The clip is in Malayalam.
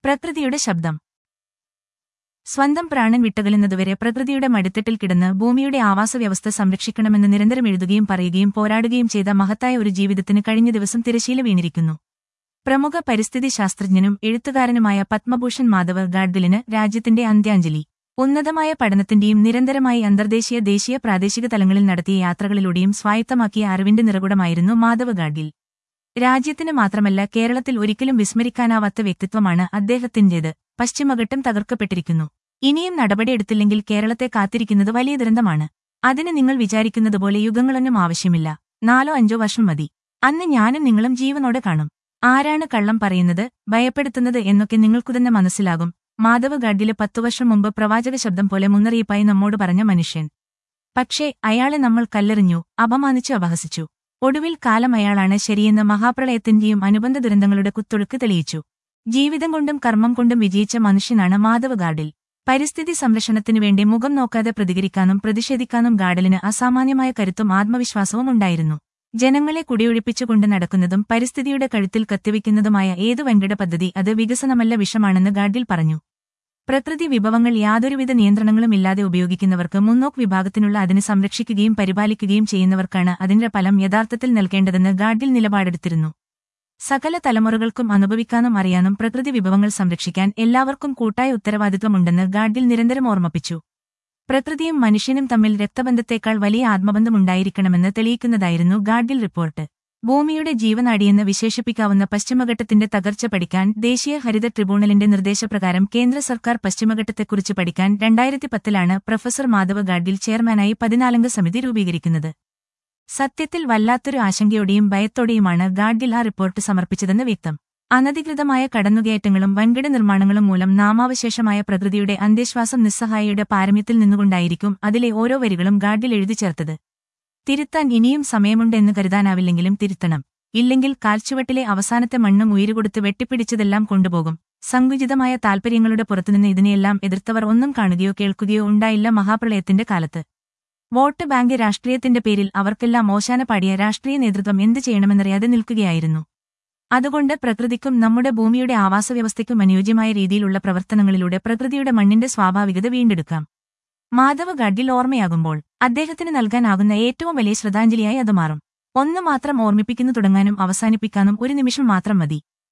പ്രകൃതിയുടെ ശബ്ദം സ്വന്തം പ്രാണൻ വിട്ടകലുന്നതുവരെ പ്രകൃതിയുടെ മടിത്തട്ടിൽ കിടന്ന് ഭൂമിയുടെ ആവാസവ്യവസ്ഥ സംരക്ഷിക്കണമെന്ന് നിരന്തരം എഴുതുകയും പറയുകയും പോരാടുകയും ചെയ്ത മഹത്തായ ഒരു ജീവിതത്തിന് കഴിഞ്ഞ ദിവസം തിരശീല വീണിരിക്കുന്നു പ്രമുഖ പരിസ്ഥിതി ശാസ്ത്രജ്ഞനും എഴുത്തുകാരനുമായ പത്മഭൂഷൺ മാധവ് ഗാഡ്ഗിലിന് രാജ്യത്തിന്റെ അന്ത്യാഞ്ജലി ഉന്നതമായ പഠനത്തിന്റെയും നിരന്തരമായി അന്തർദേശീയ ദേശീയ പ്രാദേശിക തലങ്ങളിൽ നടത്തിയ യാത്രകളിലൂടെയും സ്വായത്തമാക്കിയ അറിവിന്റെ നിറകുടമായിരുന്നു മാധവ് ഗാഡ്ഗിൽ രാജ്യത്തിന് മാത്രമല്ല കേരളത്തിൽ ഒരിക്കലും വിസ്മരിക്കാനാവാത്ത വ്യക്തിത്വമാണ് അദ്ദേഹത്തിന്റേത് പശ്ചിമഘട്ടം തകർക്കപ്പെട്ടിരിക്കുന്നു ഇനിയും നടപടിയെടുത്തില്ലെങ്കിൽ കേരളത്തെ കാത്തിരിക്കുന്നത് വലിയ ദുരന്തമാണ് അതിന് നിങ്ങൾ വിചാരിക്കുന്നതുപോലെ യുഗങ്ങളൊന്നും ആവശ്യമില്ല നാലോ അഞ്ചോ വർഷം മതി അന്ന് ഞാനും നിങ്ങളും ജീവനോടെ കാണും ആരാണ് കള്ളം പറയുന്നത് ഭയപ്പെടുത്തുന്നത് എന്നൊക്കെ നിങ്ങൾക്കുതന്നെ മനസ്സിലാകും മാധവ് ഗാഡ്ഗില് പത്തു വർഷം മുമ്പ് പ്രവാചക ശബ്ദം പോലെ മുന്നറിയിപ്പായി നമ്മോട് പറഞ്ഞ മനുഷ്യൻ പക്ഷേ അയാളെ നമ്മൾ കല്ലെറിഞ്ഞു അപമാനിച്ചു അപഹസിച്ചു ഒടുവിൽ കാലം അയാളാണ് ശരിയെന്ന് മഹാപ്രളയത്തിന്റെയും അനുബന്ധ ദുരന്തങ്ങളുടെ കുത്തൊഴുക്ക് തെളിയിച്ചു ജീവിതം കൊണ്ടും കർമ്മം കൊണ്ടും വിജയിച്ച മനുഷ്യനാണ് മാധവ് ഗാഡിൽ പരിസ്ഥിതി സംരക്ഷണത്തിനു വേണ്ടി മുഖം നോക്കാതെ പ്രതികരിക്കാനും പ്രതിഷേധിക്കാനും ഗാഡലിന് അസാമാന്യമായ കരുത്തും ആത്മവിശ്വാസവും ഉണ്ടായിരുന്നു ജനങ്ങളെ കുടിയൊഴിപ്പിച്ചുകൊണ്ട് നടക്കുന്നതും പരിസ്ഥിതിയുടെ കഴുത്തിൽ കത്തിവയ്ക്കുന്നതുമായ ഏതു വൻകിട പദ്ധതി അത് വികസനമല്ല വിഷമാണെന്ന് ഗാഡിൽ പറഞ്ഞു പ്രകൃതി വിഭവങ്ങൾ യാതൊരുവിധ നിയന്ത്രണങ്ങളും ഇല്ലാതെ ഉപയോഗിക്കുന്നവർക്ക് മുന്നോക്ക് വിഭാഗത്തിനുള്ള അതിനെ സംരക്ഷിക്കുകയും പരിപാലിക്കുകയും ചെയ്യുന്നവർക്കാണ് അതിന്റെ ഫലം യഥാർത്ഥത്തിൽ നൽകേണ്ടതെന്ന് ഗാഡിൽ നിലപാടെടുത്തിരുന്നു സകല തലമുറകൾക്കും അനുഭവിക്കാനും അറിയാനും പ്രകൃതി വിഭവങ്ങൾ സംരക്ഷിക്കാൻ എല്ലാവർക്കും കൂട്ടായ ഉത്തരവാദിത്വമുണ്ടെന്ന് ഗാഡിൽ നിരന്തരം ഓർമ്മിപ്പിച്ചു പ്രകൃതിയും മനുഷ്യനും തമ്മിൽ രക്തബന്ധത്തേക്കാൾ വലിയ ആത്മബന്ധമുണ്ടായിരിക്കണമെന്ന് തെളിയിക്കുന്നതായിരുന്നു ഗാഡിൽ റിപ്പോർട്ട് ഭൂമിയുടെ ജീവനാടിയെന്ന് വിശേഷിപ്പിക്കാവുന്ന പശ്ചിമഘട്ടത്തിന്റെ തകർച്ച പഠിക്കാൻ ദേശീയ ഹരിത ട്രിബ്യൂണലിന്റെ നിർദ്ദേശപ്രകാരം കേന്ദ്ര സർക്കാർ പശ്ചിമഘട്ടത്തെക്കുറിച്ച് പഠിക്കാൻ രണ്ടായിരത്തി പത്തിലാണ് പ്രൊഫസർ മാധവ് ഗാഡ്ഗിൽ ചെയർമാനായി പതിനാലംഗ സമിതി രൂപീകരിക്കുന്നത് സത്യത്തിൽ വല്ലാത്തൊരു ആശങ്കയോടെയും ഭയത്തോടെയുമാണ് ഗാഡ്ഗിൽ ആ റിപ്പോർട്ട് സമർപ്പിച്ചതെന്ന് വ്യക്തം അനധികൃതമായ കടന്നുകയറ്റങ്ങളും വൻകിട നിർമ്മാണങ്ങളും മൂലം നാമാവശേഷമായ പ്രകൃതിയുടെ അന്ത്യശ്വാസം നിസ്സഹായയുടെ പാരമ്യത്തിൽ നിന്നുകൊണ്ടായിരിക്കും അതിലെ ഓരോ വരികളും ഗാഡ്ഗിൽ എഴുതി ചേർത്തത് തിരുത്താൻ ഇനിയും സമയമുണ്ട് എന്ന് കരുതാനാവില്ലെങ്കിലും തിരുത്തണം ഇല്ലെങ്കിൽ കാൽച്ചുവട്ടിലെ അവസാനത്തെ മണ്ണും ഉയരുകൊടുത്ത് വെട്ടിപ്പിടിച്ചതെല്ലാം കൊണ്ടുപോകും സങ്കുചിതമായ താൽപര്യങ്ങളുടെ പുറത്തുനിന്ന് ഇതിനെയെല്ലാം എതിർത്തവർ ഒന്നും കാണുകയോ കേൾക്കുകയോ ഉണ്ടായില്ല മഹാപ്രളയത്തിന്റെ കാലത്ത് വോട്ട് ബാങ്ക് രാഷ്ട്രീയത്തിന്റെ പേരിൽ അവർക്കെല്ലാം ഓശാന പാടിയ രാഷ്ട്രീയ നേതൃത്വം എന്ത് ചെയ്യണമെന്നറിയാതെ നിൽക്കുകയായിരുന്നു അതുകൊണ്ട് പ്രകൃതിക്കും നമ്മുടെ ഭൂമിയുടെ ആവാസവ്യവസ്ഥയ്ക്കും അനുയോജ്യമായ രീതിയിലുള്ള പ്രവർത്തനങ്ങളിലൂടെ പ്രകൃതിയുടെ മണ്ണിന്റെ സ്വാഭാവികത വീണ്ടെടുക്കാം മാധവ് ഗഡ്ഗിൽ ഓർമ്മയാകുമ്പോൾ അദ്ദേഹത്തിന് നൽകാനാകുന്ന ഏറ്റവും വലിയ ശ്രദ്ധാഞ്ജലിയായി അത് മാറും ഒന്ന് മാത്രം ഓർമ്മിപ്പിക്കുന്നു തുടങ്ങാനും അവസാനിപ്പിക്കാനും ഒരു നിമിഷം മാത്രം മതി